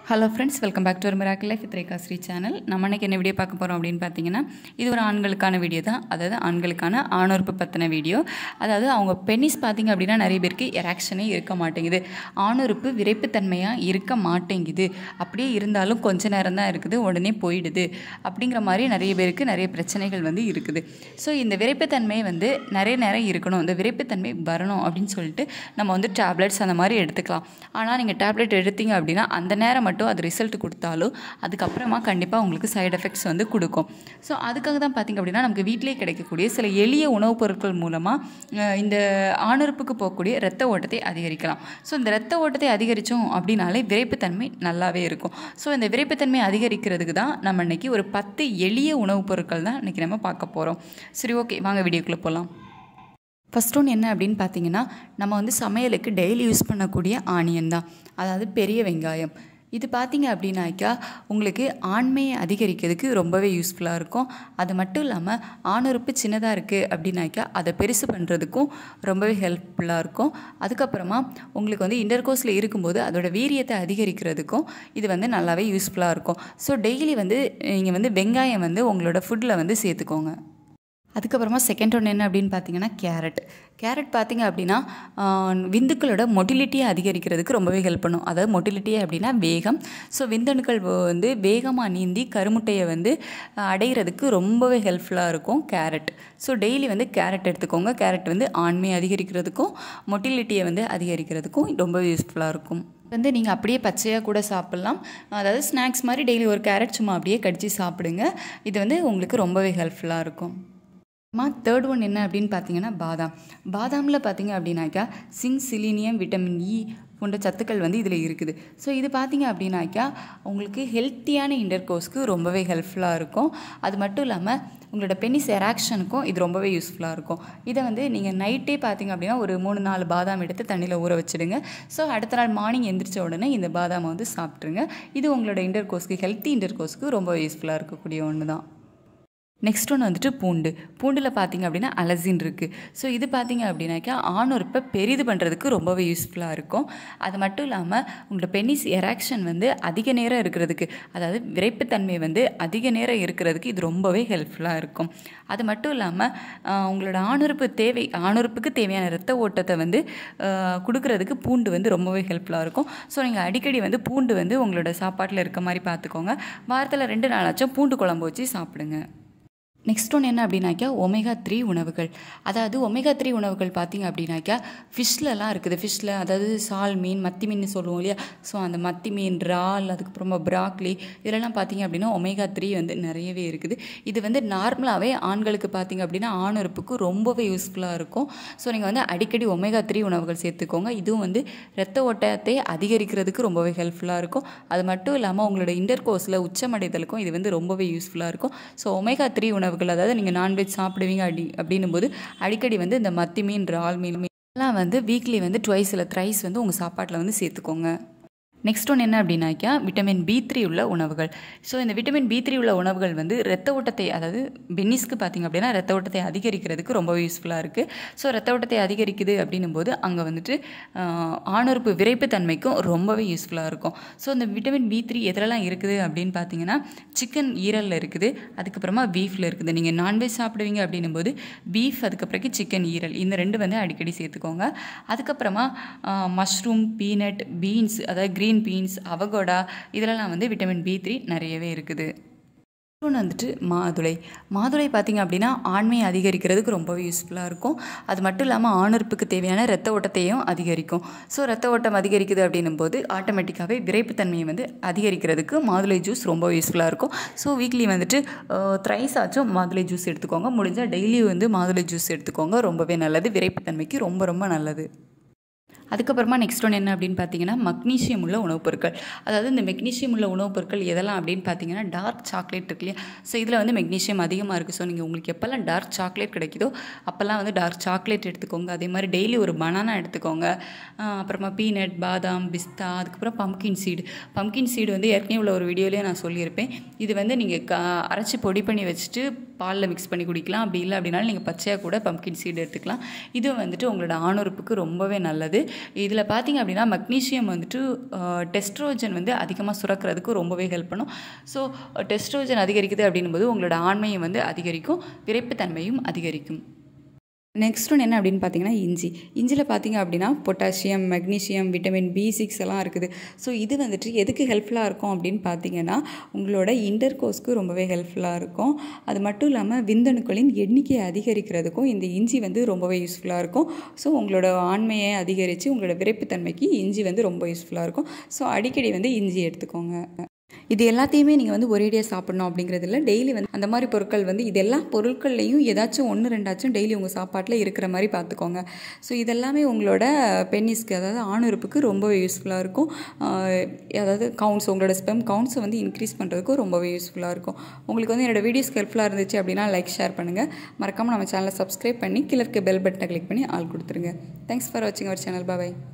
hello friends welcome back to ஒரு miracle life with Rekha Sri channel நம்ம இன்னைக்கு என்ன வீடியோ பார்க்க போகிறோம் அப்படின்னு பார்த்தீங்கன்னா இது ஒரு ஆண்களுக்கான வீடியோ தான் அதாவது ஆண்களுக்கான ஆணுறுப்பு பற்றின வீடியோ அதாவது அவங்க பெனிஸ் பார்த்தீங்க அப்படின்னா நிறைய பேருக்கு எராக்ஷனே இருக்க மாட்டேங்குது ஆணுறுப்பு விரைப்புத்தன்மையாக இருக்க மாட்டேங்குது அப்படியே இருந்தாலும் கொஞ்ச நேரம் தான் இருக்குது உடனே போயிடுது அப்படிங்கிற மாதிரி நிறைய பேருக்கு நிறைய பிரச்சனைகள் வந்து இருக்குது ஸோ இந்த விரைப்புத்தன்மை வந்து நிறைய நேரம் இருக்கணும் இந்த விரைப்புத்தன்மை வரணும் அப்படின்னு சொல்லிட்டு நம்ம வந்து டேப்லெட்ஸ் அந்த மாதிரி எடுத்துக்கலாம் ஆனால் நீங்கள் டேப்லெட் எடுத்தீங்க அப்படின்னா அந்த நேரம் மட்டும் அது ரிசல்ட் கொடுத்தாலும் அதுக்கப்புறமா கண்டிப்பாக உங்களுக்கு சைடு எஃபெக்ட்ஸ் வந்து கொடுக்கும் ஸோ அதுக்காக தான் பார்த்திங்க அப்படின்னா நமக்கு வீட்டிலே கிடைக்கக்கூடிய சில எளிய உணவுப் பொருட்கள் மூலமாக இந்த ஆணுறுப்புக்கு போகக்கூடிய ரத்த ஓட்டத்தை அதிகரிக்கலாம் ஸோ இந்த ரத்த ஓட்டத்தை அதிகரித்தோம் அப்படின்னாலே விரைப்புத்தன்மை நல்லாவே இருக்கும் ஸோ இந்த விரைப்புத்தன்மை அதிகரிக்கிறதுக்கு தான் நம்ம இன்றைக்கி ஒரு பத்து எளிய உணவுப் பொருட்கள் தான் இன்றைக்கி நம்ம பார்க்க போகிறோம் சரி ஓகே வாங்க வீடியோக்குள்ளே போகலாம் ஃபஸ்ட் ஒன்று என்ன அப்படின்னு பார்த்தீங்கன்னா நம்ம வந்து சமையலுக்கு டெய்லி யூஸ் பண்ணக்கூடிய ஆனியன் தான் அதாவது பெரிய வெங்காயம் இது பார்த்தீங்க அப்படின்னாக்கா உங்களுக்கு ஆண்மையை அதிகரிக்கிறதுக்கு ரொம்பவே யூஸ்ஃபுல்லாக இருக்கும் அது மட்டும் இல்லாமல் ஆணுறுப்பு சின்னதாக இருக்குது அப்படின்னாக்கா அதை பெருசு பண்ணுறதுக்கும் ரொம்பவே ஹெல்ப்ஃபுல்லாக இருக்கும் அதுக்கப்புறமா உங்களுக்கு வந்து இன்டர்கோர்ஸில் இருக்கும்போது அதோட வீரியத்தை அதிகரிக்கிறதுக்கும் இது வந்து நல்லாவே யூஸ்ஃபுல்லாக இருக்கும் ஸோ டெய்லி வந்து நீங்கள் வந்து வெங்காயம் வந்து உங்களோட ஃபுட்டில் வந்து சேர்த்துக்கோங்க அதுக்கப்புறமா செகண்ட் ஒன்று என்ன அப்படின்னு பார்த்தீங்கன்னா கேரட் கேரட் பார்த்தீங்க அப்படின்னா விந்துக்களோட மொட்டிலிட்டியை அதிகரிக்கிறதுக்கு ரொம்பவே ஹெல்ப் பண்ணும் அதாவது மொட்டிலிட்டி அப்படின்னா வேகம் ஸோ விந்தணுக்கள் வந்து வேகமாக நீந்தி கருமுட்டையை வந்து அடைகிறதுக்கு ரொம்பவே ஹெல்ப்ஃபுல்லாக இருக்கும் கேரட் ஸோ டெய்லி வந்து கேரட் எடுத்துக்கோங்க கேரட் வந்து ஆண்மையை அதிகரிக்கிறதுக்கும் மொட்டிலிட்டியை வந்து அதிகரிக்கிறதுக்கும் ரொம்பவே யூஸ்ஃபுல்லாக இருக்கும் வந்து நீங்கள் அப்படியே பச்சையாக கூட சாப்பிட்லாம் அதாவது ஸ்நாக்ஸ் மாதிரி டெய்லி ஒரு கேரட் சும்மா அப்படியே கடித்து சாப்பிடுங்க இது வந்து உங்களுக்கு ரொம்பவே ஹெல்ப்ஃபுல்லாக இருக்கும் மா தேர்ட் ஒன் என்ன அப்படின்னு பார்த்தீங்கன்னா பாதாம் பாதாமில் பார்த்தீங்க அப்படின்னாக்கா சிங் சிலினியம் விட்டமின் இ போன்ற சத்துக்கள் வந்து இதில் இருக்குது ஸோ இது பார்த்தீங்க அப்படின்னாக்கா உங்களுக்கு ஹெல்த்தியான இன்டர்கோர்ஸ்க்கு ரொம்பவே ஹெல்ப்ஃபுல்லாக இருக்கும் அது மட்டும் இல்லாமல் உங்களோட பெனிஸ் எராக்ஷனுக்கும் இது ரொம்பவே யூஸ்ஃபுல்லாக இருக்கும் இதை வந்து நீங்கள் நைட்டே பார்த்தீங்க அப்படின்னா ஒரு மூணு நாலு பாதாம் எடுத்து தண்ணியில் ஊற வச்சுடுங்க ஸோ அடுத்த நாள் மார்னிங் எந்திரிச்ச உடனே இந்த பாதாமை வந்து சாப்பிட்ருங்க இது உங்களோட இன்டர்கோர்ஸ்க்கு ஹெல்த்தி இன்டர்கோர்ஸ்க்கு ரொம்ப யூஸ்ஃபுல்லாக இருக்கக்கூடிய ஒன்று தான் நெக்ஸ்ட் ஒன்று வந்துட்டு பூண்டு பூண்டில் பார்த்தீங்க அப்படின்னா அலசின் இருக்குது ஸோ இது பார்த்தீங்க அப்படின்னாக்கா ஆணுறுப்பை பெரிது பண்ணுறதுக்கு ரொம்பவே யூஸ்ஃபுல்லாக இருக்கும் அது மட்டும் இல்லாமல் உங்களோட பெனிஸ் எராக்ஷன் வந்து அதிக நேரம் இருக்கிறதுக்கு அதாவது விரைப்புத்தன்மை வந்து அதிக நேரம் இருக்கிறதுக்கு இது ரொம்பவே ஹெல்ப்ஃபுல்லாக இருக்கும் அது மட்டும் இல்லாமல் உங்களோட ஆணுறுப்பு தேவை ஆணுறுப்புக்கு தேவையான ரத்த ஓட்டத்தை வந்து கொடுக்கறதுக்கு பூண்டு வந்து ரொம்பவே ஹெல்ப்ஃபுல்லாக இருக்கும் ஸோ நீங்கள் அடிக்கடி வந்து பூண்டு வந்து உங்களோட சாப்பாட்டில் இருக்க மாதிரி பார்த்துக்கோங்க வாரத்தில் ரெண்டு நாளாச்சும் பூண்டு குழம்பு வச்சு சாப்பிடுங்க நெக்ஸ்ட் ஒன்று என்ன அப்படின்னாக்கா ஒமேகா த்ரீ உணவுகள் அதாவது ஒமேகா த்ரீ உணவுகள் பார்த்திங்க அப்படின்னாக்கா ஃபிஷ்லலாம் இருக்குது ஃபிஷ்ஷில் அதாவது சால் மீன் மத்தி மீன் சொல்லுவோம் இல்லையா ஸோ அந்த மத்தி மீன் இறால் அதுக்கப்புறமா ப்ராக்லி இதெல்லாம் பார்த்திங்க அப்படின்னா ஒமேகா த்ரீ வந்து நிறையவே இருக்குது இது வந்து நார்மலாகவே ஆண்களுக்கு பார்த்திங்க அப்படின்னா ஆணுறுப்புக்கு ரொம்பவே யூஸ்ஃபுல்லாக இருக்கும் ஸோ நீங்கள் வந்து அடிக்கடி ஒமேகா த்ரீ உணவுகள் சேர்த்துக்கோங்க இதுவும் வந்து ரத்த ஓட்டத்தை அதிகரிக்கிறதுக்கு ரொம்பவே ஹெல்ப்ஃபுல்லாக இருக்கும் அது மட்டும் இல்லாமல் உங்களோட இன்டர் கோர்ஸில் உச்சமடைதலுக்கும் இது வந்து ரொம்பவே யூஸ்ஃபுல்லாக இருக்கும் ஸோ ஒமேகா த்ரீ உணவு உணவுகள் அதாவது நீங்கள் நான்வெஜ் சாப்பிடுவீங்க அடி அப்படின்னும் போது அடிக்கடி வந்து இந்த மத்தி மீன் இறால் மீன் எல்லாம் வந்து வீக்லி வந்து ட்வைஸ் இல்லை த்ரைஸ் வந்து உங்கள் சாப்பாட்டில் வந்து சேர்த்துக்கோங்க நெக்ஸ்ட் ஒன்று என்ன அப்படின்னாக்கா விட்டமின் பி த்ரீ உள்ள உணவுகள் ஸோ இந்த விட்டமின் பி த்ரீ உள்ள உணவுகள் வந்து ரத்த ஓட்டத்தை அதாவது பென்னிஸ்க்கு பார்த்திங்க அப்படின்னா ரத்த ஓட்டத்தை அதிகரிக்கிறதுக்கு ரொம்ப யூஸ்ஃபுல்லாக இருக்குது ஸோ ரத்த ஓட்டத்தை அதிகரிக்குது அப்படின்னும் போது அங்கே வந்துட்டு ஆணுறுப்பு விரைப்பு தன்மைக்கும் ரொம்பவே யூஸ்ஃபுல்லாக இருக்கும் ஸோ இந்த விட்டமின் பி த்ரீ எதிலெல்லாம் இருக்குது அப்படின்னு பார்த்தீங்கன்னா சிக்கன் ஈரலில் இருக்குது அதுக்கப்புறமா பீஃபில் இருக்குது நீங்கள் நான்வெஜ் சாப்பிடுவீங்க அப்படின்னும் போது பீஃப் அதுக்கப்புறக்கு சிக்கன் ஈரல் இந்த ரெண்டு வந்து அடிக்கடி சேர்த்துக்கோங்க அதுக்கப்புறமா மஷ்ரூம் பீனட் பீன்ஸ் அதாவது க்ரீன் க்ரீன் பீன்ஸ் அவகோடா இதிலலாம் வந்து விட்டமின் பி த்ரீ நிறையவே இருக்குது இன்னொன்று வந்துட்டு மாதுளை மாதுளை பார்த்திங்க அப்படின்னா ஆண்மையை அதிகரிக்கிறதுக்கு ரொம்பவே யூஸ்ஃபுல்லாக இருக்கும் அது மட்டும் இல்லாமல் ஆணுறுப்புக்கு தேவையான ரத்த ஓட்டத்தையும் அதிகரிக்கும் ஸோ ரத்த ஓட்டம் அதிகரிக்குது அப்படின்னும் போது ஆட்டோமேட்டிக்காகவே விரைப்புத்தன்மையை வந்து அதிகரிக்கிறதுக்கு மாதுளை ஜூஸ் ரொம்ப யூஸ்ஃபுல்லாக இருக்கும் ஸோ வீக்லி வந்துட்டு த்ரைஸ் ஆச்சும் மாதுளை ஜூஸ் எடுத்துக்கோங்க முடிஞ்சால் டெய்லி வந்து மாதுளை ஜூஸ் எடுத்துக்கோங்க ரொம்பவே நல்லது விரைப்புத்தன்மைக்கு ரொம்ப ரொம்ப நல்லது அதுக்கப்புறமா நெக்ஸ்ட் ஒன்று என்ன அப்படின்னு பார்த்தீங்கன்னா மக்னீஷியம் உள்ள உணவுப் பொருட்கள் அதாவது இந்த மெக்னீஷியம் உள்ள உணவுப் பொருட்கள் எதெல்லாம் அப்படின்னு பார்த்தீங்கன்னா டார்க் சாக்லேட் இருக்கு இல்லையா ஸோ இதில் வந்து மெக்னீஷியம் அதிகமாக இருக்குது ஸோ நீங்கள் உங்களுக்கு எப்போல்லாம் டார்க் சாக்லேட் கிடைக்குதோ அப்போல்லாம் வந்து டார்க் சாக்லேட் எடுத்துக்கோங்க அதே மாதிரி டெய்லி ஒரு பனானா எடுத்துக்கோங்க அப்புறமா பீனட் பாதாம் பிஸ்தா அதுக்கப்புறம் பம்கின் சீடு பம்கின் சீடு வந்து ஏற்கனவே உள்ள ஒரு வீடியோலேயே நான் சொல்லியிருப்பேன் இது வந்து நீங்கள் க அரைச்சி பொடி பண்ணி வச்சுட்டு பாலில் மிக்ஸ் பண்ணி குடிக்கலாம் அப்படி இல்லை அப்படின்னாலும் நீங்கள் பச்சையாக கூட பம்கின் சீடு எடுத்துக்கலாம் இது வந்துட்டு உங்களோட ஆணுறுப்புக்கு ரொம்பவே நல்லது இதில் பார்த்தீங்க அப்படின்னா மக்னீசியம் வந்துட்டு டெஸ்ட்ரோஜன் வந்து அதிகமாக சுரக்கிறதுக்கு ரொம்பவே ஹெல்ப் பண்ணும் ஸோ டெஸ்ட்ரோஜன் அதிகரிக்குது அப்படின்னும் போது உங்களோட ஆண்மையும் வந்து அதிகரிக்கும் விரைப்புத்தன்மையும் அதிகரிக்கும் நெக்ஸ்ட் ஒன் என்ன அப்படின்னு பார்த்தீங்கன்னா இஞ்சி இஞ்சியில் பார்த்தீங்க அப்படின்னா potassium magnesium vitamin B six எல்லாம் இருக்குது ஸோ இது வந்துட்டு எதுக்கு ஹெல்ப்ஃபுல்லாக இருக்கும் அப்படின்னு பார்த்தீங்கன்னா உங்களோட இன்டர் கோர்ஸ்க்கு ரொம்பவே ஹெல்ப்ஃபுல்லாக இருக்கும் அது மட்டும் இல்லாமல் விந்தணுக்களின் எண்ணிக்கையை அதிகரிக்கிறதுக்கும் இந்த இஞ்சி வந்து ரொம்பவே யூஸ்ஃபுல்லாக இருக்கும் ஸோ உங்களோட ஆண்மையை அதிகரித்து உங்களோட விரைப்புத்தன்மைக்கு இஞ்சி வந்து ரொம்ப யூஸ்ஃபுல்லாக இருக்கும் ஸோ அடிக்கடி வந்து இஞ்சி எடுத்துக்கோங்க இது எல்லாத்தையுமே நீங்கள் வந்து ஒரேடியாக சாப்பிடணும் அப்படிங்கிறது இல்லை டெய்லி வந்து அந்த மாதிரி பொருட்கள் வந்து இது எல்லா பொருட்கள்லையும் ஏதாச்சும் ஒன்று ரெண்டாச்சும் டெய்லி உங்கள் சாப்பாட்டில் இருக்கிற மாதிரி பார்த்துக்கோங்க ஸோ இதெல்லாமே உங்களோட பென்னிஸ்க்கு அதாவது ஆணுறுப்புக்கு ரொம்பவே யூஸ்ஃபுல்லாக இருக்கும் அதாவது கவுண்ட்ஸ் உங்களோட ஸ்பெம் கவுண்ட்ஸை வந்து இன்க்ரீஸ் பண்ணுறதுக்கும் ரொம்பவே யூஸ்ஃபுல்லாக இருக்கும் உங்களுக்கு வந்து என்னோடய வீடியோஸ் ஹெல்ப்ஃபுல்லாக இருந்துச்சு அப்படின்னா லைக் ஷேர் பண்ணுங்கள் மறக்காமல் நம்ம சேனலை சப்ஸ்கிரைப் பண்ணி கீழே இருக்க பெல் பட்டனை கிளிக் பண்ணி ஆள் கொடுத்துருங்க தேங்க்ஸ் ஃபார் வாட்சிங் அவர் சேனல் பாய்